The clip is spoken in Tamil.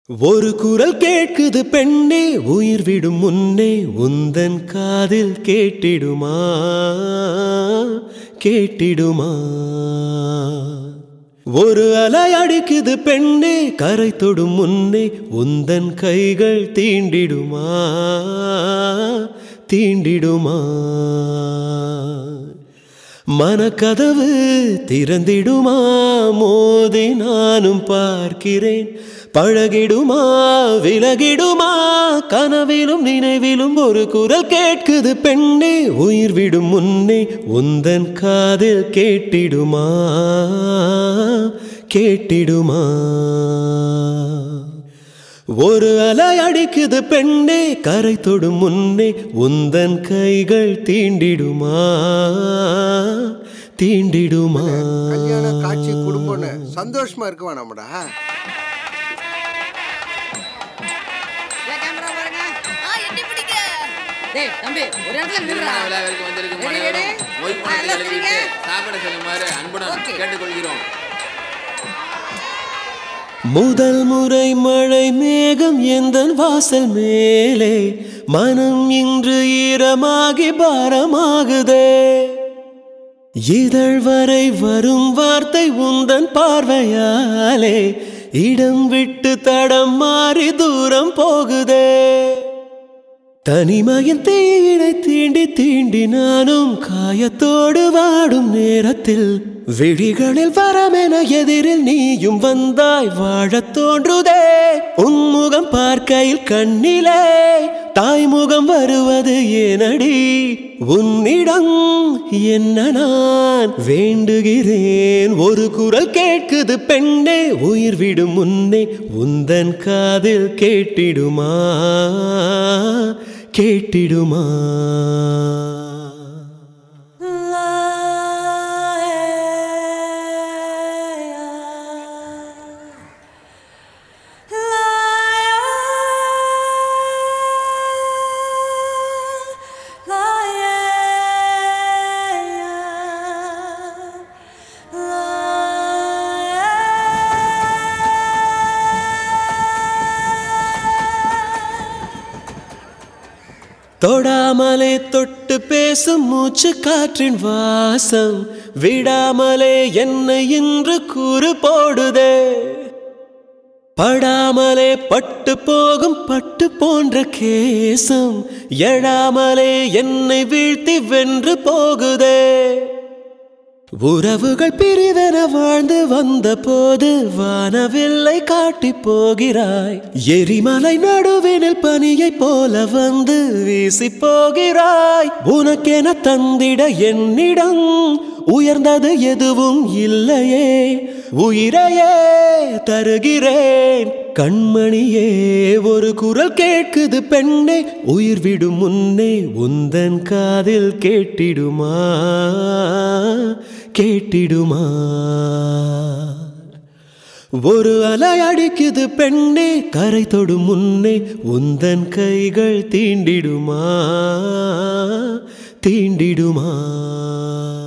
ஒரு குரல் கேட்குது பெண்ணே உயிர் விடும் முன்னே உந்தன் காதில் கேட்டிடுமா கேட்டிடுமா ஒரு அலை அடிக்குது பெண்ணே கரை தொடும் முன்னே உந்தன் கைகள் தீண்டிடுமா தீண்டிடுமா மனக்கதவு திறந்திடுமா மோதி நானும் பார்க்கிறேன் பழகிடுமா விலகிடுமா கனவிலும் நினைவிலும் ஒரு குரல் கேட்குது பெண்ணே உயிர் விடும் முன்னே உந்தன் காதில் கேட்டிடுமா கேட்டிடுமா ஒரு அலை அடிக்குது பெண்ணே கரை தொடும் முன்னே உந்தன் கைகள் தீண்டிடுமா தீண்டிடுமா கல்யாண காட்சி குடும்பம்னு சந்தோஷமா இருக்க வேணாமடா ஏன் கேமரா பாருங்க ஆ எட்டி பிடிக்க டேய் தம்பி ஒரு இடத்துல நில்லுடா திருமண விழாவிற்கு வந்திருக்கும் Ready, அனைவரும் ready? ஓய்வு ஆ, எல்லாம் செலுத்திவிட்டு சரிங்க? சாப்பிட செல்லுமாறு அன்புடன் Okay. கேட்டுக்கொள்கிறோம் முதல் முறை மழை மேகம் எந்தன் வாசல் மேலே மனம் இன்று ஈரமாகி பாரமாகுதே இதழ் வரை வரும் வார்த்தை உந்தன் பார்வையாலே இடம் விட்டு தடம் மாறி தூரம் போகுதே தனிமையின் தீயினை தீண்டி தீண்டி நானும் காயத்தோடு வாடும் நேரத்தில் விழிகளில் வரமென எதிரில் நீயும் வந்தாய் வாழத் தோன்றுதே உன்முகம் பார்க்கையில் கண்ணிலே தாய்முகம் வருவது ஏனடி உன்னிடம் என்ன நான் வேண்டுகிறேன் ஒரு குரல் கேட்குது பெண்ணே உயிர் விடும் முன்னே உந்தன் காதில் கேட்டிடுமா கேட்டிடுமா தொடாமலே தொட்டு பேசும் மூச்சு காற்றின் வாசம் விடாமலே என்னை இன்று கூறு போடுதே படாமலே பட்டு போகும் பட்டு போன்ற கேசம் எழாமலே என்னை வீழ்த்தி வென்று போகுதே உறவுகள் பிரிவென வாழ்ந்து வந்த போது வானவில்லை காட்டி போகிறாய் எரிமலை நடுவினில் பனியைப் போல வந்து வீசி போகிறாய் உனக்கென தந்திட என்னிடம் உயர்ந்தது எதுவும் இல்லையே உயிரையே தருகிறேன் கண்மணியே ஒரு குரல் கேட்குது பெண்ணே உயிர் விடும் முன்னே உந்தன் காதில் கேட்டிடுமா கேட்டிடுமா ஒரு அலை அடிக்குது பெண்ணே கரை தொடும் முன்னே உந்தன் கைகள் தீண்டிடுமா தீண்டிடுமா